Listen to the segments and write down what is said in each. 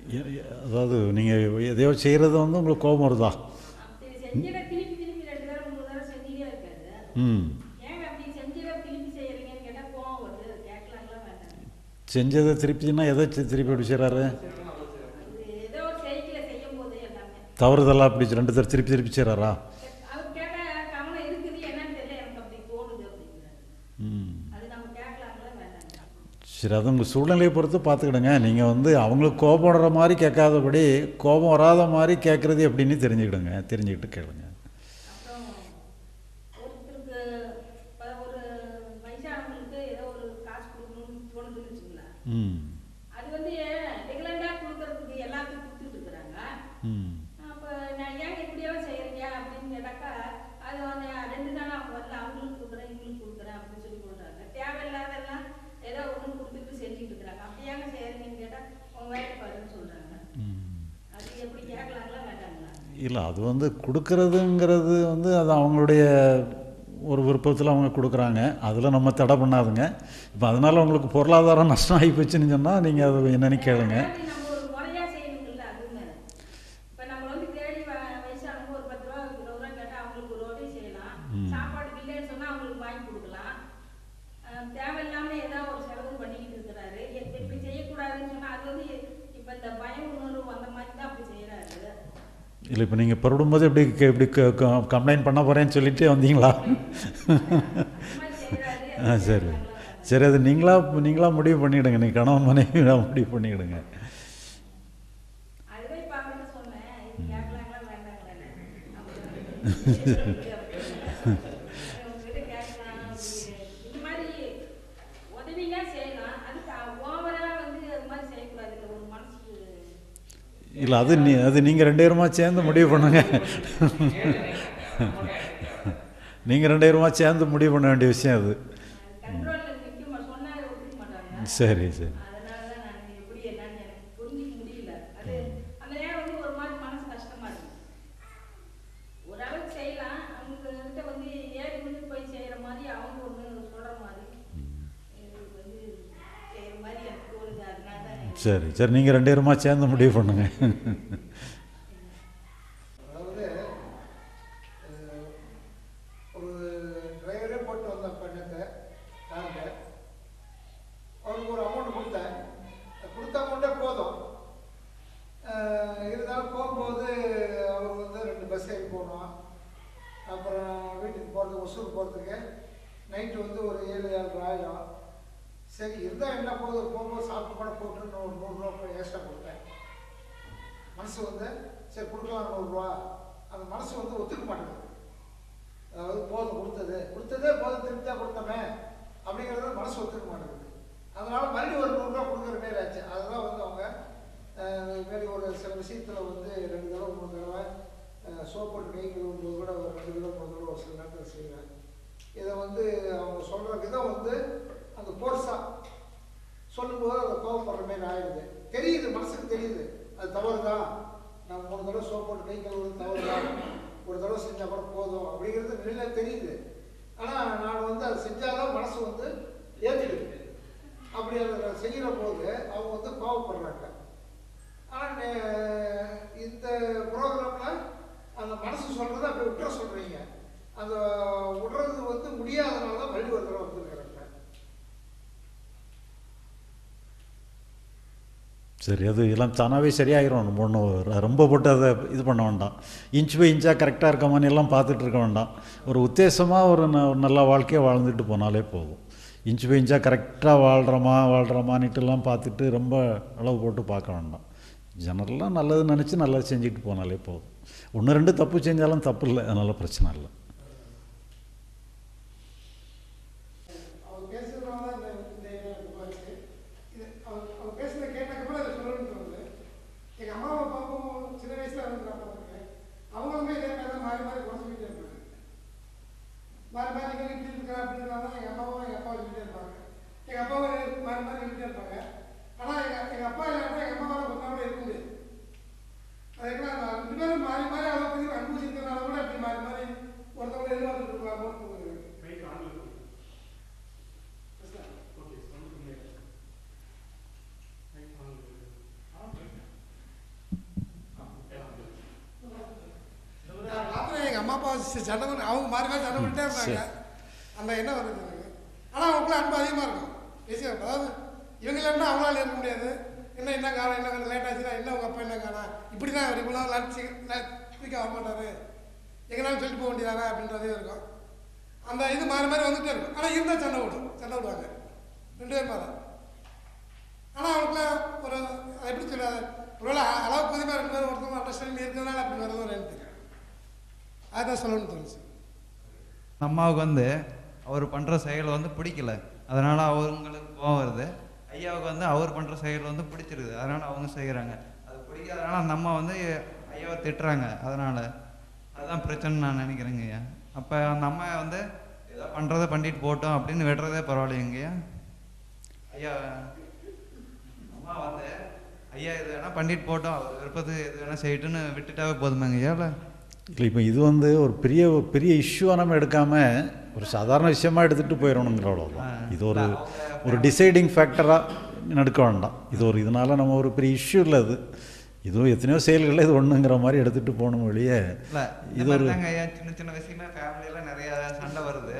எ- எ- அதாவது நீங்கள் எதையோ செய்கிறது வந்து உங்களுக்கு கோபம் வருதா அப்படி செஞ்சதை திருப்பி திருப்பி ரெண்டு தடவை மூணு தடவை செஞ்சுட்டே இருக்காரு ம் ஏங்க அப்படி செஞ்சதை திருப்பி செய்யறீங்கன்னு கேட்டா கோவம் வருது கேட்கலாங்களா வேண்டாம் செஞ்சதை திருப்பினா எதை தி- திருப்பி அப்படி செய்கிறாரு அது ஏதோ ஒரு செய்தியில செய்யும் போது எல்லாமே தவறுதெல்லாம் அப்படி ரெண்டு தடவை திருப்பி திருப்பி செய்கிறாரா அவர் கேட்டா கவனம் இருக்குது என்னன்னு தெரியல எனக்கு அப்படி தோணுது அப்படிங்கிறாரு ம் அது நம்ம கேட்கலாங்களா வேண்டாம் சரி அது உங்கள் சூழ்நிலையை பொறுத்து பார்த்துக்கிடுங்க நீங்கள் வந்து அவங்களுக்கு கோபம் வர்ற மாதிரி கேட்காதபடி கோபம் வராத மாதிரி கேட்குறது எப்படின்னு தெரிஞ்சுக்கிடுங்க தெரிஞ்சுக்கிட்டு கேளுங்க அப்புறம் ஒருத்தருக்கு இப்ப ஒரு வயசானவங்களுக்கு ஏதோ ஒரு காசு கொடுக்கணும்னு தோணுதுன்னு வச்சுங்களேன் ம் அது வந்து ரெகுலண்டா கொடுக்கறதுக்கு எல்லாத்துக்கும் கொடுத்துட்டு இருக்கிறாங்க ம் அப்ப நான் ஏங்க இப்படியெல்லாம் செய்யறீங்க அப்படின்னு கேட்டாக்கா அது வந்து ரெண்டு நாள் அவங்க வரல அவங்களுக்கு கொடுக்குறேன் இவங்களுக்கு கொடுக்குறேன் அப்படின்னு சொல்லி சொல்றாங்க தேவையில்லாதெல்லாம் ஏதோ ஒண்ணு கொடுத்துட்டு செஞ்சுட்டு இருக்கிறாங்க அப்படி ஏங்க செய்யறீங்கன்னு கேட்டா உங்க வேலை பாருன்னு சொல்றாங்க ம் அது எப்படி கேட்கலாங்களா வேண்டாங்களா இல்லை அது வந்து கொடுக்கறதுங்கிறது வந்து அது அவங்களுடைய ஒரு விருப்பத்தில் அவங்க கொடுக்குறாங்க அதில் நம்ம தடை பண்ணாதுங்க இப்போ அதனால் உங்களுக்கு பொருளாதாரம் நஷ்டம் ஆகி போச்சுன்னு சொன்னால் நீங்கள் அது என்னன்னு கேளுங்க அதாவது நம்ம ஒரு முறையா செய்யணுங்கல்ல அதுவுமே இப்ப நம்ம வந்து தேடி வ- வயசானவங்க ஒரு பத்து ரூபா இருபது ரூபா கேட்டா அவங்களுக்கு ஒரு உதவி செய்யலாம் ம். சாப்பாடு இல்லைன்னு சொன்னா அவங்களுக்கு வாங்கி கொடுக்கலாம் அஹ் தேவையில்லாம ஏதாவது ஒரு செலவு பண்ணிக்கிட்டு இருக்கிறாரு எ- இப்படி செய்யக்கூடாதுன்னு சொன்னா அது வந்து இப்ப இந்த பயம் உணர்வு அந்த மாதிரி தான் அப்படி செய்யறாரு இல்லை இப்போ நீங்கள் புறப்படும்போது எப்படி க- இப்படி கம்ப்ளைண்ட் பண்ண போகிறேன்னு சொல்லிட்டு வந்தீங்களா அந்த மாதிரி செய்யறாரு ஆ சரி சரி அது நீங்களா நீங்களா முடிவு பண்ணிவிடுங்க நீ கணவன் மனைவியா முடிவு பண்ணிவிடுங்க அதுவே இப்ப அவர்கிட்ட சொன்னேன் இது கேட்கலாங்களா வேண்டாங்களா உங்ககிட்ட கேட்கலாம் அப்படி. இந்த மாதிரி உதவினா செய்யலாம் அதுக்கு ஓவரா வந்து அது மாதிரி செய்யக்கூடாது இல்லை ஒரு மனசுக்கு இல்லை அது நீ அது நீங்கள் ரெண்டு பேருமா சேர்ந்து முடிவு பண்ணுங்க நீங்கள் ரெண்டு பேருமா சேர்ந்து முடிவு பண்ண வேண்டிய விஷயம் அது கண்ட்ரோல்ல நிற்க சொன்னா ஒத்துக்க மாட்டாங்க சரி சரி அதனால தான் நான் எப்படி என்னன்னு எனக்கு புரிஞ்சிக்க முடியல அது அந்த நேரம் வந்து ஒரு மாதிரி மனசு கஷ்டமா இருக்கு ஓரளவுக்கு செய்யலாம் அவங்க கிட்ட வந்து ஏறி வந்து போய் செய்யற மாதிரி அவங்க ஒண்ணு சொல்ற மாதிரி இது வந்து செய்யற மாதிரி எனக்கு தோணுது அதனால தான் எனக்கு சரி சரி நீங்கள் ரெண்டு பேருமா சேர்ந்து முடிவு பண்ணுங்க அதாவது அஹ், ஒரு டிரைவரே போட்டு வந்த பெண்ணத்தை காரில் அவருக்கு ஒரு அமௌண்ட் கொடுத்தேன் கொடுத்த அமௌண்ட்டே போதும் அஹ், இருந்தாலும் போகும்போது அவர் வந்து ரெண்டு பஸ் ஏறி போகணும் அப்புறம் வீட்டுக்கு போகிறதுக்கு ஒசூர் போகிறதுக்கு நைட்டு வந்து ஒரு ஏழு ஏழு ஆயிரம் சரி இருந்தால் என்ன போகுது போகும்போது சாப்பிட்டு கூட போட்டுன்னு ஒரு நூறுரூவா எக்ஸ்ட்ரா கொடுத்தேன் மனசு வந்து சரி கொடுக்கலாம் நூறுரூவா அந்த மனசு வந்து ஒத்துக்க மாட்டேங்குது அதாவது போதும் கொடுத்தது கொடுத்ததே போதும் திருப்தியாக கொடுத்தோமே அப்படிங்கிறது மனசு ஒத்துக்க மாட்டேங்குது அதனால மறுபடியும் ஒரு நூறுரூவா கொடுக்குற மாரி ஆச்சு அதெல்லாம் வந்து அவங்க அஹ், இது மாரி ஒரு சில விஷயத்தில் வந்து ரெண்டு தடவை மூணு தடவை சோப் போட்டு கை கழுவும்போது கூட ஒரு ரெண்டு தடவை மூணு தடவை ஒரு சில நேரத்தில் செய்வேன் இதை வந்து அவங்க சொல்கிற விதம் வந்து அந்த போர்ஸா சொல்லும்போது அதை கோவப்படுற மாதிரி ஆயிடுது தெரியுது மனசுக்கு தெரியுது அது தவறு தான் நம்ம மூணு தடவை சோப் போட்டு கை கழுவுறது தவறு தான் ஒரு தடவை செஞ்சால் கூட போதும் அப்படிங்கிறது வெளியில தெரியுது ஆனால் நான் வந்து அதை செஞ்சாதான் மனசு வந்து ஏற்றிடுது அப்படி அதை செய்கிற போது அவங்க வந்து கோவப்படுறாங்க ஆனால் இந்த ப்ரோக்ராமில் அந்த மனசு சொல்கிறத அப்படி விட்டுற சொல்கிறீங்க அந்த விடுறது வந்து முடியாதனால தான் மறுபடியும் ஒரு தடவை வந்துருக்குறாங்க சரி அது எல்லாம் தானாகவே சரியாயிரும் நம்ம ஒன்றும் ரொம்ப போட்டு அதை இது பண்ண வேண்டாம் இன்ச் பை இன்ச்சாக கரெக்டாக இருக்கமான்னு எல்லாம் பார்த்துட்டு இருக்க வேண்டாம் ஒரு உத்தேசமாக ஒரு ந- ஒரு நல்ல வாழ்க்கையை வாழ்ந்துட்டு போனாலே போதும் இன்ச் பை இன்ச்சாக கரெக்டாக வாழ்கிறோமா வாழ்கிறோமான்னுட்டுலாம் பார்த்துட்டு ரொம்ப அளவு போட்டு பார்க்க வேண்டாம் ஜெனரலாக நல்லது நினச்சி நல்லது செஞ்சுட்டு போனாலே போதும் ஒன்று ரெண்டு தப்பு செஞ்சாலும் தப்பு இல்லை அதனால் பிரச்சனை இல்லை அவர் பேசுறதுனால தான் இந்த இந்த எனக்கு பாருச்சு இது அவர் அவர் பேசுறத கேட்டக்கப்புறம் அதை சொல்லணும்னு தோணுது எங்கள் அம்மாவை பாப்பாவும் சின்ன வயசுல வந்து நான் பார்த்துருக்கேன் அவங்களுமே இதே மாதிரி தான் மாறி மாறி குறை சொல்லிட்டே இருப்பாங்க மாறி மாறி நீங்கள் இப்படி இருக்கிறா அப்படிங்கிறனால எங்கள் அம்மாவும் எங்கள் அப்பா சொல்லிட்டே இருப்பாங்க எங்கள் அப்பாவும் மாறி மாறி சொல்லிட்டே இருப்பாங்க ஆனால் எங்கள் எங்கள் அப்பா இல்லாமல் எங்கள் அம்மாவால் கொஞ்ச நாள் இருக்க முடியாது அதுக்கெல்லாம் நான் ரெண்டு பேரும் மாறி மாறி அளவுக்கு அனுபவிச்சிருக்கிறனால கூட அப்படி மாறி மாறி அப்பா சி- சண்டை பண்ணி அவங்க மாறி மாறி சண்டை பண்ணிட்டே இருந்தாங்க அந்த எண்ணம் வருது எனக்கு ஆனால் அவங்களுக்குள்ள அன்பு அதிகமாக இருக்கும் பேசிய அதாவது இவங்க இல்லைன்னா அவங்களால இருக்க முடியாது என்ன என்ன காரணம் என்ன கொஞ்சம் லேட் ஆச்சுன்னா என்ன உங்கள் அப்பா என்ன காரணம் இப்படி தான் அவர் இவ்வளோ லஞ்ச் குயிக்காக வர மாட்டாரு எங்கனாலும் சொல்லிட்டு போக வேண்டியதானே அப்படின்றதே இருக்கும் அந்த இது மாறி மாறி வந்துட்டே இருக்கும் ஆனால் இருந்தால் சண்டை விடும் சண்டை விடுவாங்க ரெண்டு பேரும் மாற ஆனால் அவங்களுக்குள்ள ஒரு அது எப்படி சொல்ல ஒருவேளை அளவு புதுமையாக ரெண்டு பேரும் ஒருத்தவங்க அண்டர்ஸ்டாண்டிங் இருக்கிறதுனால அப்படி வருதோ எனக்கு தெரியும் அதுதான் சொல்லணும்னு தோணுச்சு அம்மாவுக்கு வந்து அவர் பண்ணுற செயல் வந்து பிடிக்கல அதனால் அவங்களுக்கு கோவம் வருது ஐயாவுக்கு வந்து அவர் பண்ணுற செயல் வந்து பிடிச்சிருக்குது அதனால் அவங்க செய்கிறாங்க அது பிடிக்காதனால அந்த அம்மா வந்து ஐயாவை திட்டுறாங்க அதனால் அதுதான் பிரச்சனை நான் நினைக்கிறேங்க ஐயா அப்போ அந்த அம்மா வந்து ஏதோ பண்ணுறதை பண்ணிட்டு போட்டோம் அப்படின்னு விடுறதே பரவாயில்லைங்கய்யா ஐயா அம்மா வந்து ஐயா இது வேணால் பண்ணிட்டு போட்டோம் அவர் விருப்பத்துக்கு எது வேணால் செய்யட்டுன்னு விட்டுட்டாவே போதுமாங்க ஐயா இல்லை இல்லை இப்போ இது வந்து ஒரு பெரிய பெரிய இஷ்யூவாக நம்ம எடுக்காமல் ஒரு சாதாரண விஷயமா எடுத்துகிட்டு போயிடணுங்கிற அவ்வளோதான் இது ஒரு ஒரு டிசைடிங் ஃபேக்டராக எடுக்க வேண்டாம் இது ஒரு இதனால் நம்ம ஒரு பெரிய இஷ்யூ இல்லை அது இதுவும் எத்தனையோ செயல்களில் இது ஒன்றுங்கிற மாதிரி எடுத்துகிட்டு போகணும் வெளியே இல்ல இது இது ஒரு ஒரு ஐயா சின்ன சின்ன விஷயமே ஃபேமிலியில நிறைய சண்டை வருது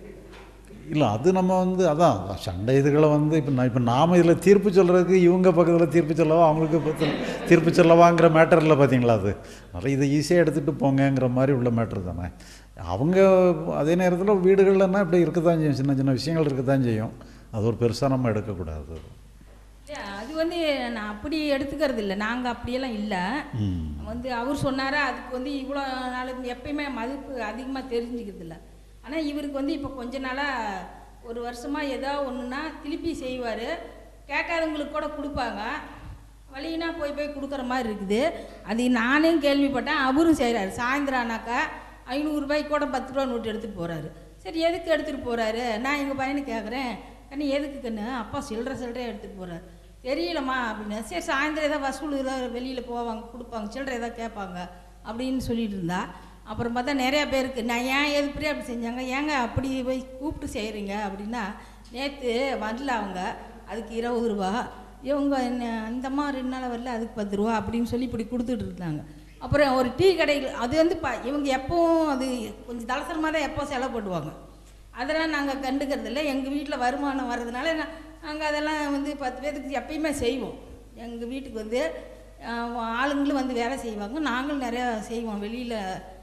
இல்லை அது நம்ம வந்து அதான் அதான் சண்டை இதுகளை வந்து இப்போ நான் இப்போ நாம் இதில் தீர்ப்பு சொல்கிறதுக்கு இவங்க பக்கத்தில் தீர்ப்பு சொல்லவா அவங்களுக்கு பக்கத்தில் தீர்ப்பு சொல்லவாங்கிற மேட்டரில் பார்த்தீங்களா அது அதனால் இதை ஈஸியாக எடுத்துகிட்டு போங்கங்கிற மாதிரி உள்ள மேட்டர் தானே அவங்க அதே நேரத்தில் வீடுகள்லன்னா இப்படி இருக்க தான் செய்யும் சின்ன சின்ன விஷயங்கள் இருக்க தான் செய்யும் அது ஒரு பெருசாக நம்ம எடுக்கக்கூடாது இல்ல, அது வந்து நான் அப்படி எடுத்துக்கிறது இல்லை நாங்கள் அப்படியெல்லாம் இல்லை ம் வந்து அவர் சொன்னாரா அதுக்கு வந்து இவ்வளோ நாளுக்கு எப்பயுமே மதிப்பு அதிகமாக தெரிஞ்சுக்கிறது இல்லை ஆனால் இவருக்கு வந்து இப்போ கொஞ்ச நாளாக ஒரு வருஷமாக ஏதோ ஒன்றுனா திருப்பி செய்வார் கேட்காதவங்களுக்கு கூட கொடுப்பாங்க வழினா போய் போய் கொடுக்குற மாதிரி இருக்குது அது நானும் கேள்விப்பட்டேன் அவரும் செய்கிறாரு சாயந்தரம் ஆனாக்கா ஐநூறுரூபாய்க்கு கூட பத்து ரூபா நோட்டு எடுத்துகிட்டு போகிறாரு சரி எதுக்கு எடுத்துகிட்டு போகிறாரு நான் எங்கள் பையனை கேட்குறேன் கண்ணு எதுக்கு கண்ணு அப்பா சில்லற சில்லறையாக எடுத்துகிட்டு போகிறாரு தெரியலம்மா அப்படின்னு சரி சாயந்தரம் ஏதாவது வசூல் ஏதாவது வெளியில் போவாங்க கொடுப்பாங்க சில்லறை ஏதாவது கேட்பாங்க அப்படின்னு சொல்லிட்டு இருந்தா அப்புறம் பார்த்தா நிறையா பேருக்கு நான் ஏன் எது பிரியா அப்படி செஞ்சாங்க ஏங்க அப்படி போய் கூப்பிட்டு செய்கிறீங்க அப்படின்னா நேற்று வரல அவங்க அதுக்கு இருபது ரூபா இவங்க என்ன இந்த அம்மா ரெண்டு நாள் வரல அதுக்கு பத்து ரூபா அப்படின்னு சொல்லி இப்படி கொடுத்துட்டு இருந்தாங்க அப்புறம் ஒரு டீ கடையில் அது வந்து ப இவங்க எப்பவும் அது கொஞ்சம் தலசரமாக தான் எப்போ செலவு பண்ணுவாங்க அதெல்லாம் நாங்கள் கண்டுக்கிறது இல்லை எங்கள் வீட்டில் வருமானம் வர்றதுனால நாங்கள் அதெல்லாம் வந்து பத்து பேருக்கு எப்பயுமே செய்வோம் எங்கள் வீட்டுக்கு வந்து அஹ், ஆளுங்களும் வந்து வேலை செய்வாங்க நாங்களும் நிறையா செய்வோம் வெளியில்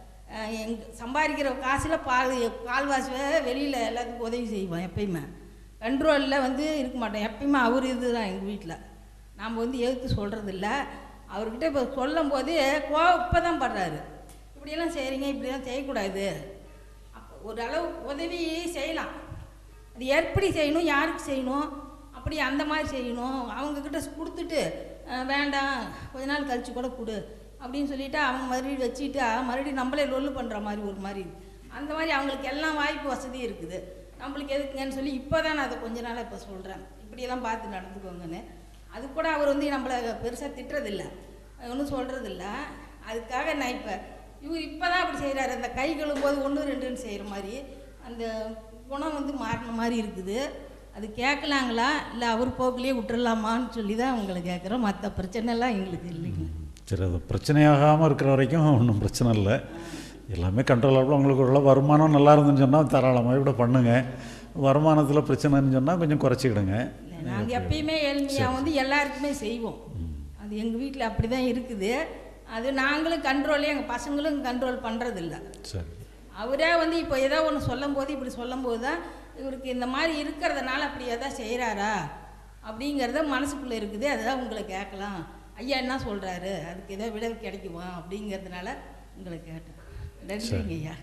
எங் சம்பாதிக்கிற காசில் பால் பால்வாசி வெளியில் எல்லாத்துக்கும் உதவி செய்வோம் எப்பயுமே கண்ட்ரோலில் வந்து இருக்க மாட்டோம் எப்பயுமே அவர் இதுதான் எங்கள் வீட்டில் நாம் வந்து எதிர்த்து சொல்கிறது இல்லை அவர்கிட்ட இப்போ சொல்லும் போது கோவம் இப்போ தான் படுறாரு இப்படியெல்லாம் செய்கிறீங்க இப்படியெல்லாம் செய்யக்கூடாது அப்போ ஒரு அளவு உதவி செய்யலாம் அது எப்படி செய்யணும் யாருக்கு செய்யணும் அப்படி அந்த மாதிரி செய்யணும் அவங்கக்கிட்ட கொடுத்துட்டு அஹ், வேண்டாம் கொஞ்ச நாள் கழிச்சு கூட கொடு அப்படின்னு சொல்லிட்டு அவங்க மறுபடியும் வச்சுட்டு அஹ், மறுபடியும் நம்மளே லொல்லு பண்ணுற மாதிரி ஒரு மாதிரி இருக்கு. அந்த மாதிரி அவங்களுக்கு எல்லாம் வாய்ப்பு வசதி இருக்குது நம்மளுக்கு எதுக்குங்கன்னு சொல்லி இப்போ தான் நான் அதை கொஞ்ச நாளாக இப்போ சொல்கிறேன் இப்படியெல்லாம் பார்த்து நடந்துக்கோங்கன்னு அது கூட அவர் வந்து நம்மளை பெருசாக திட்டுறதில்ல ஒன்றும் சொல்கிறதில்ல அதுக்காக நான் இப்போ இவர் இப்போ தான் அப்படி செய்கிறாரு அந்த கை கழுவும்போது ஒன்று ரெண்டுன்னு செய்கிற மாதிரி அந்த குணம் வந்து மாறின மாதிரி இருக்குது அது கேட்கலாங்களா இல்லை அவர் போக்குலேயே விட்டுறலாமான்னு சொல்லி தான் உங்களை கேட்குறோம் மற்ற பிரச்சனைலாம் எங்களுக்கு இல்லைங்க சரி அது பிரச்சனையாகாமல் இருக்கிற வரைக்கும் ஒன்றும் பிரச்சனை இல்லை எல்லாமே கண்ட்ரோல் ஆகலாம் உங்களுக்கு உள்ள வருமானம் நல்லா இருந்துன்னு சொன்னால் தாராளமாக இப்படி பண்ணுங்கள் வருமானத்தில் பிரச்சனைன்னு சொன்னால் கொஞ்சம் குறைச்சிக்கிடுங்க நாங்கள் எப்பயுமே ஏழ்மையாக வந்து எல்லாருக்குமே செய்வோம் அது எங்கள் வீட்டில் அப்படி தான் இருக்குது அது நாங்களும் கண்ட்ரோலே எங்கள் பசங்களும் கண்ட்ரோல் பண்ணுறதில்ல சரி அவரே வந்து இப்போ ஏதோ ஒன்று சொல்லும்போது இப்படி சொல்லும்போது தான் இவருக்கு இந்த மாதிரி இருக்கிறதுனால அப்படி எதாவது செய்கிறாரா அப்படிங்கிறத மனசுக்குள்ளே இருக்குது அதுதான் உங்களை கேட்கலாம் ஐயா என்ன சொல்கிறாரு அதுக்கு ஏதோ விடை கிடைக்குமா அப்படிங்கிறதுனால உங்களை கேட்டேன் நன்றிங்க ஐயா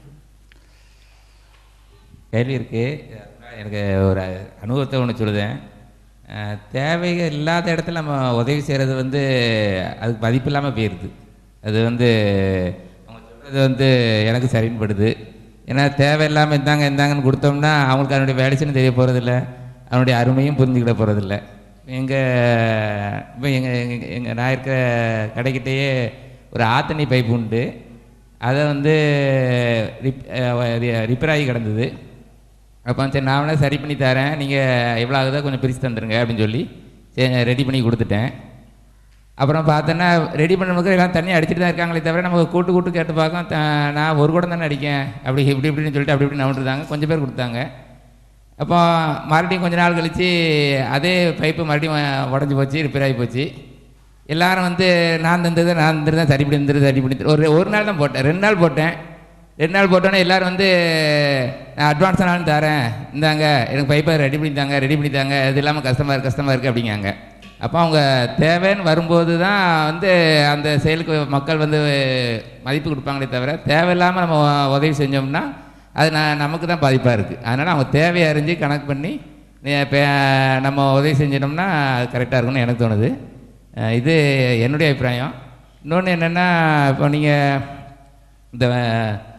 கேள்வி இருக்குது எனக்கு ஒரு அனுபவத்தை ஒன்று சொல்லுதேன் அஹ், தேவைகள் இல்லாத இடத்துல நம்ம உதவி செய்கிறது வந்து அதுக்கு மதிப்பு இல்லாமல் போயிடுது அது வந்து அவங்க சொல்கிறது வந்து எனக்கு சரின்னு படுது ஏன்னா தேவையில்லாமல் இந்தாங்க இந்தாங்கன்னு கொடுத்தோம்னா அவங்களுக்கு அதனுடைய வேலைச்சுன்னு தெரிய போகிறதில்ல அதனுடைய அருமையும் புரிஞ்சுக்கிட போகிறதில்ல எங்கள் இப்போ எங்கள் எங்கள் எங்கள் நான் இருக்கிற கடைக்கிட்டேயே ஒரு ஆத்தனி பைப் உண்டு அதை வந்து ரிப் ரிப்பேர் ஆகி கிடந்தது அப்போ சரி நான் வேணா சரி பண்ணி தரேன் நீங்கள் எவ்வளோ ஆகுதோ கொஞ்சம் பிரித்து தந்துடுங்க அப்படின்னு சொல்லி சரி ரெடி பண்ணி கொடுத்துட்டேன் அப்புறம் பார்த்தோன்னா ரெடி பண்ணும்போது எல்லாம் தண்ணி அடிச்சிட்டு தான் இருக்காங்களே தவிர நம்ம கூட்டு கூட்டு கேட்டு பார்க்க த- நான் ஒரு குடம் தானே அடிக்கேன் அப்படி இப்படி இப்படின்னு சொல்லிட்டு அப்படி இப்படி நவுண்டுருந்தாங்க கொஞ்சம் பேர் கொடுத்தாங்க அப்போ மறுபடியும் கொஞ்ச நாள் கழித்து அதே பைப்பு மறுபடியும் உடஞ்சி போச்சு ரிப்பேர் ஆகி போச்சு எல்லாரும் வந்து நான் தந்தது நான் தந்தது தான் சரி பண்ணி தந்தது சரி பண்ணி தந்தது. ஒரு ஒரு நாள் தான் போட்டேன் ரெண்டு நாள் போட்டேன் ரெண்டு நாள் போட்டோன்னே எல்லாரும் வந்து நான் அட்வான்ஸ் நாளும் தரேன் இந்தாங்க எனக்கு பைப்பை ரெடி பண்ணி தாங்க ரெடி பண்ணி தாங்க இது இல்லாமல் கஷ்டமாக இருக்குது கஷ்டமாக இருக்குது அப்படிங்காங்க அப்போ அவங்க தேவைன்னு வரும்போது தான் வந்து அந்த செயலுக்கு மக்கள் வந்து மதிப்பு கொடுப்பாங்களே தவிர தேவையில்லாமல் நம்ம உதவி செஞ்சோம்னா அது நான் நமக்கு தான் பாதிப்பாக இருக்குது அதனால் அவங்க தேவையை அறிஞ்சு கணக்கு பண்ணி நீ இப்போ நம்ம உதவி செஞ்சிட்டோம்னா அது கரெக்டாக இருக்கும்னு எனக்கு தோணுது அஹ் இது என்னுடைய அபிப்பிராயம் இன்னொன்று என்னென்னா இப்போ நீங்கள் இந்த